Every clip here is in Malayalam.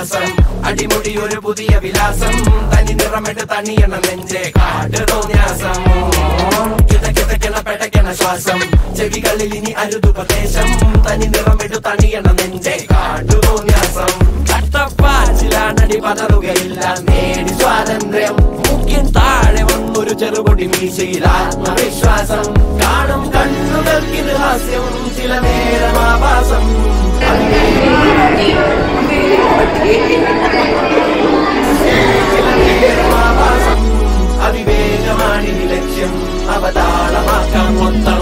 ശ്വാസം അടിമുടി ഒരു പുതിയ വിലാസം തനി നിറമിട്ട് തണിയണ നെഞ്ചെ കാട്ട് തോന്യാസം കിതക്കിതക്കണ പെടക്കണ ശ്വാസം ചെവികളിൽ ഇനി അരുതുപദേശം തനി നിറമിട്ട് തണിയണ നെഞ്ചെ കാട്ടു തോന്യാസം ചട്ടപ്പാച്ചിലാണടി പതറുകയില്ല നേടി സ്വാതന്ത്ര്യം മുഖ്യൻ താഴെ വന്നൊരു ചെറുപൊടി മീശയിൽ ആത്മവിശ്വാസം കാണും കണ്ണുകൾക്കിത് ഹാസ്യം ചില നേരം ആഭാസം ചില നേരം ആഭാസം അവിവേകമാണ് ഈ ലക്ഷ്യം അവതാളമാക്കാം മൊത്തം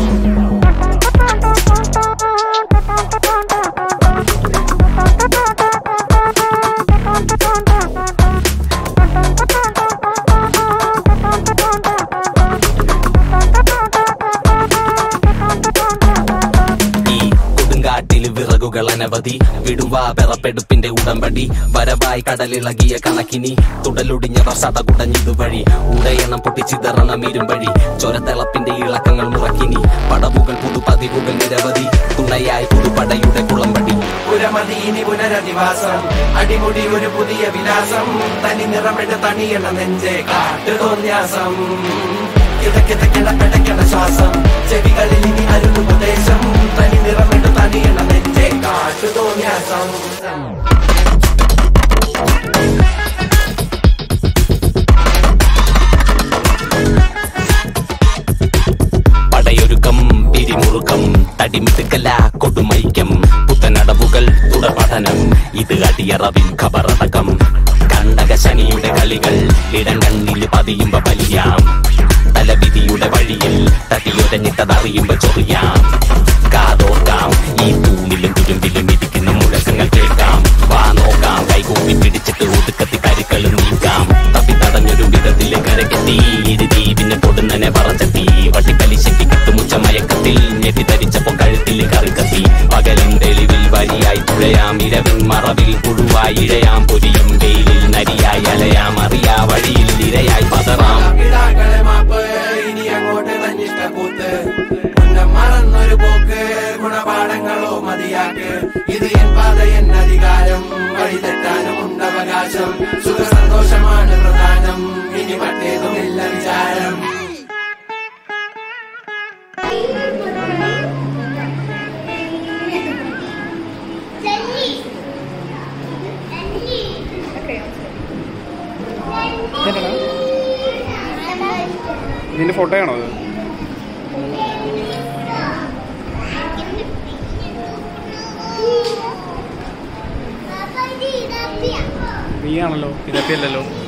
ഈ കൊടുങ്കാട്ടിൽ വിറകുകൾ അനവധി വിടുവാ പെറപ്പെടുപ്പിന്റെ ഉടമ്പടി വരവായി കടലിളകിയ കണക്കിനി തുടലൊടിഞ്ഞവർ സടകുടഞ്ഞിതുവഴി ഉടയണം പൊട്ടിച്ചിതറണം ഇരുമ്പഴി ചൊരത്തിളപ്പിന്റെ ഇളക്കങ്ങൾ മുറക്കിനി പടവുകൾ പുതുപതിവുകൾ നിരവധി തുണയായി പുതുപടയുടെ കുളമ്പടി പുരമതി ഇനി പുനരധിവാസം അടിമുടി ഒരു പുതിയ വിലാസം തനി നിറമിട്ട് തണിയണ നെഞ്ചെ കാട്ടു തോന്യാസം കിതക്കിതക്കണ പെടക്കണ ശ്വാസം ചെവികളിൽ ഇനി അരുതുപദേശം തനി നിറമിട്ട് തണിയണ നെഞ്ചെ കാട്ടു തോന്യാസം പടയൊരുക്കം പിരിമുറുക്കം തടിമിടുക്കല കൊടുമൈക്കം പുത്തനടവുകൾ തുടർപഠനം ഇത് അടിയറവിൻ ഖബറടക്കം കണ്ടക ശനിയുടെ കളികൾ ഇടം കണ്ണിൽ പതിയുമ്പോ വലിയാം തലവിധിയുടെ വഴിയിൽ തട്ടിയൊരഞ്ഞിട്ടതറിയുമ്പോ ചൊറിയാം കാതോർക്കാം ഈ തൂണിലും തുരുമ്പിലും ഇരിക്കുന്ന മുഴക്കങ്ങൾ കേൾക്കാം വാ നോക്കാം കൈകൂപ്പി പിടിച്ചിട്ട് ഒതുക്കത്തി കരുക്കളും നീക്കാം തപ്പി തടഞ്ഞൊരു വിധത്തിലെ കരകെത്തി ഇരുതി പിന്നെ പൊടുന്നനെ പറച്ചെത്തി വട്ടിപ്പലിശയ്ക്ക് കിട്ടുമുച്ച മയക്കത്തിൽ ഞെട്ടി ധരിച്ചപ്പോ കഴുത്തിൽ കറിക്കത്തി പകലും തെളിവിൽ വരിയായി തുഴയാം ഇരവിൻ മറവിൽ പുഴുവായി ഇഴയാം പൊരിയും വെയിലിൽ നരിയായി അലയാം അറിയാ വഴിയിൽ ഇരയായി പതറാം പിതാക്കളെ മാപ്പ് ഇനി അങ്ങോട്ട് തന്നിഷ്ടക്കൂത്ത് മുന്നം മറന്നൊരു പോക്ക് ഗുണപാഠങ്ങളോ മതിയാക്ക് ഇത് എൻ പാത എൻ അധികാരം വഴി തെറ്റാനും ഉണ്ടവകാശം സുഖ സന്തോഷമാണ് പ്രധാനം ഇനി മറ്റേതുമില്ല വിചാരം ഇതെന്താടാ? നിന്റെ ഫോട്ടോയാണോ അത് നീയാണല്ലോ ഇതൊക്കെ അല്ലല്ലോ